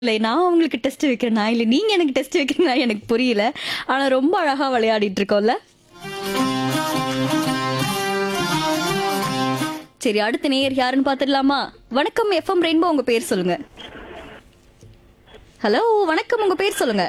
இல்லை நான் உங்களுக்கு டெஸ்ட் வைக்கிறேனா இல்லை நீங்க எனக்கு டெஸ்ட் வைக்கிறீங்களா எனக்கு புரியல ஆனா ரொம்ப அழகா விளையாடிட்டு இருக்கோம்ல சரி அடுத்த நேயர் யாருன்னு பாத்துடலாமா வணக்கம் எஃப்எம் ரெயின்போ உங்க பேர் சொல்லுங்க ஹலோ வணக்கம் உங்க பேர் சொல்லுங்க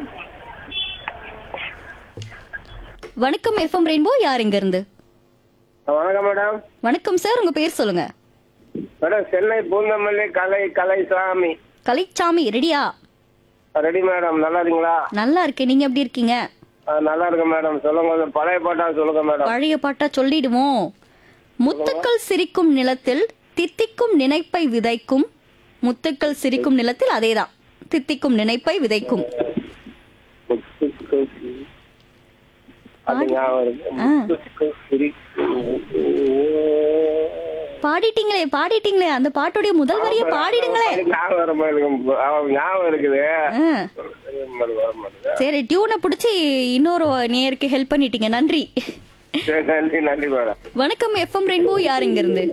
வணக்கம் எஃப்எம் ரெயின்போ யார் இங்க இருந்து வணக்கம் மேடம் வணக்கம் சார் உங்க பேர் சொல்லுங்க மேடம் சென்னை பூந்தமல்லி கலை கலைசாமி கலைச்சாமி ரெடியா ரெடி மேடம் நல்லா இருக்கீங்களா நல்லா இருக்கேன் நீங்க எப்படி இருக்கீங்க ஆ, நல்லா இருக்கு மேடம் சொல்லுங்க கொஞ்சம் பழைய பாட்டா சொல்லுங்க மேடம் பழைய பாட்டா சொல்லிடுவோம் முத்துக்கள் சிரிக்கும் நிலத்தில் தித்திக்கும் நினைப்பை விதைக்கும் முத்துக்கள் சிரிக்கும் நிலத்தில் அதேதான் தித்திக்கும் நினைப்பை விதைக்கும் அது ஞாபகம் இருக்கு. ஆ. முத்துக்கு சிரிக்கும். பாடிட்டீங்களே பாடிட்டீங்களே அந்த பாட்டுடைய முதல் வரிய பாடிடுங்களே அது ஞாபகம் வர மாட்டேங்குது. ஆ, ஞாபகம் இருக்குது ஆ, வர மாட்டேங்குது. சரி டியூனை பிடிச்சி இன்னொரு நேருக்கு ஹெல்ப் பண்ணிட்டீங்க நன்றி சரி, நன்றி நன்றி மேடம் வணக்கம் எஃப்எம் ரெயின்போ யார் இங்க இருந்து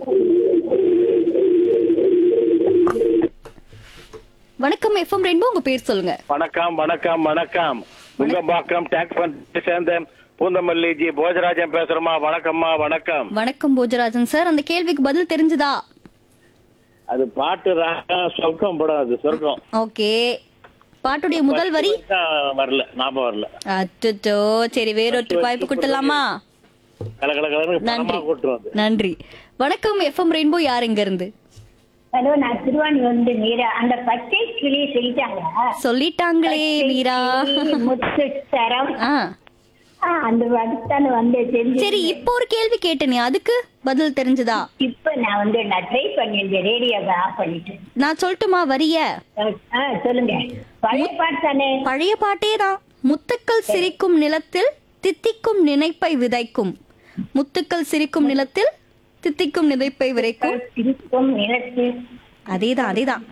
வணக்கம் எஃப்எம் ரெயின்போ உங்க பேர் சொல்லுங்க வணக்கம் வணக்கம் வணக்கம் நுங்கம்பாக்கம் டேக்ஸ் பண்ட் சேர்ந்த பூந்தமல்லி ஜி போஜராஜன் பேசுறோமா வணக்கம்மா வணக்கம் வணக்கம் போஜராஜன் சார் அந்த கேள்விக்கு பதில் தெரிஞ்சுதா அது பாட்டு ராகம் சொர்க்கம் படம் அது சொர்க்கம் ஓகே பாட்டுடைய முதல் வரி தான் வரல ஞாபகம் வரல அச்சோ சரி வேறொருத்தருக்கு வாய்ப்பு கொடுத்துடலாமா கல கல கலன்னு நன்றி பணமா கூட்டுரும் அது நன்றி வணக்கம் எஃப்எம் ரெயின்போ யார் இங்க இருந்து ஹலோ நான் திருவாணி வந்து மீரா அந்த பச்சை கிளி சொல்லிட்டாங்க சொல்லிட்டாங்களே மீரா முத்து சரம் ஆ ஆ, அந்த அடுத்தான வந்து தெரிஞ்சு சரி இப்போ ஒரு கேள்வி கேட்டேனே அதுக்கு பதில் தெரிஞ்சுதா இப்ப நான் வந்து நான் ட்ரை பண்ணியிருந்தேன் ரேடியோவை ஆஃப் பண்ணிட்டு நான் சொல்லட்டுமா வரிய ஆ சொல்லுங்க பழைய பாட்டு தானே பழைய பாட்டே தான் முத்துக்கள் சிரிக்கும் நிலத்தில் தித்திக்கும் நினைப்பை விதைக்கும் முத்துக்கள் சிரிக்கும் நிலத்தில் தித்திக்கும் நினைப்பை விதைக்கும் இருக்கும் நிலத்து அதேதான் அதேதான்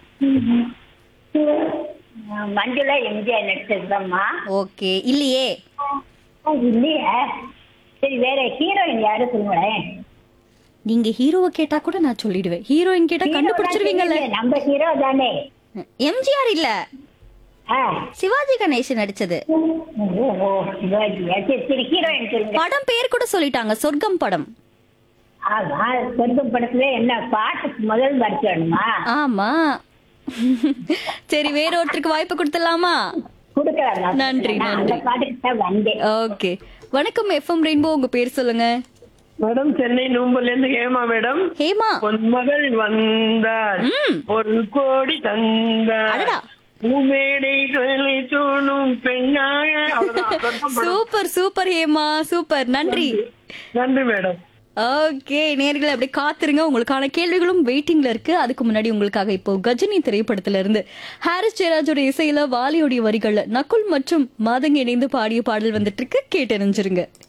மஞ்சுளா எம்ஜிஆர் நடிச்சதுதாம்மா ஓகே இல்லையே ஆ, இல்லையா சரி வேற ஹீரோயின் யாரு சொல்லுங்களேன் நீங்க ஹீரோவை கேட்டா கூட நான் சொல்லிடுவேன் ஹீரோயின் கேட்டா கண்டுபிடிச்சிருவீங்கல்ல ஹீரோ நம்ம ஹீரோ தானே எம்ஜிஆர் இல்ல ஆ சிவாஜி கணேசன் நடிச்சது ஓ, ஓ, சிவாஜியா? சரி சரி ஹீரோயின் சொல்லுங்க படம் பேர் கூட சொல்லிட்டாங்க சொர்க்கம் படம் ஆமா சொர்க்கம் படத்துல என்ன பாட்டுக்கு முதல் வரிசைமா ஆமா சரி வேற ஒருத்தருக்கு வாய்ப்பு கொடுத்துடலாமா கொடுக்கலாம் நான் நன்றி, நான் நன்றி. அந்த பாட்டுக்கு தான் வந்தேன் ஓகே வணக்கம் எஃப்எம் ரெயின்போ உங்க பேர் சொல்லுங்க மேடம் சென்னை நூம்பல்ல இருந்து ஹேமா மேடம் ஹேமா பொன்மகள் வந்தார் ம். ஒரு கோடி தந்தார் அடடா. பூமேடை தொழிலை தோணும் பெண்ணாக அவ்வளவுதான். சொர்க்கம் படம். சூப்பர் சூப்பர் ஹேமா சூப்பர் நன்றி நன்றி மேடம் ஓகே நேர்களை அப்படியே காத்துருங்க உங்களுக்கான கேள்விகளும் வெயிட்டிங்ல இருக்கு அதுக்கு முன்னாடி உங்களுக்காக இப்போ கஜினி திரைப்படத்துல இருந்து ஹாரிஸ் ஜெயராஜோட இசையில வாலியோடைய வரிகள்ல நகுல் மற்றும் மாதங்க இணைந்து பாடிய பாடல் வந்துட்டு இருக்கு கேட்டறிஞ்சிருங்க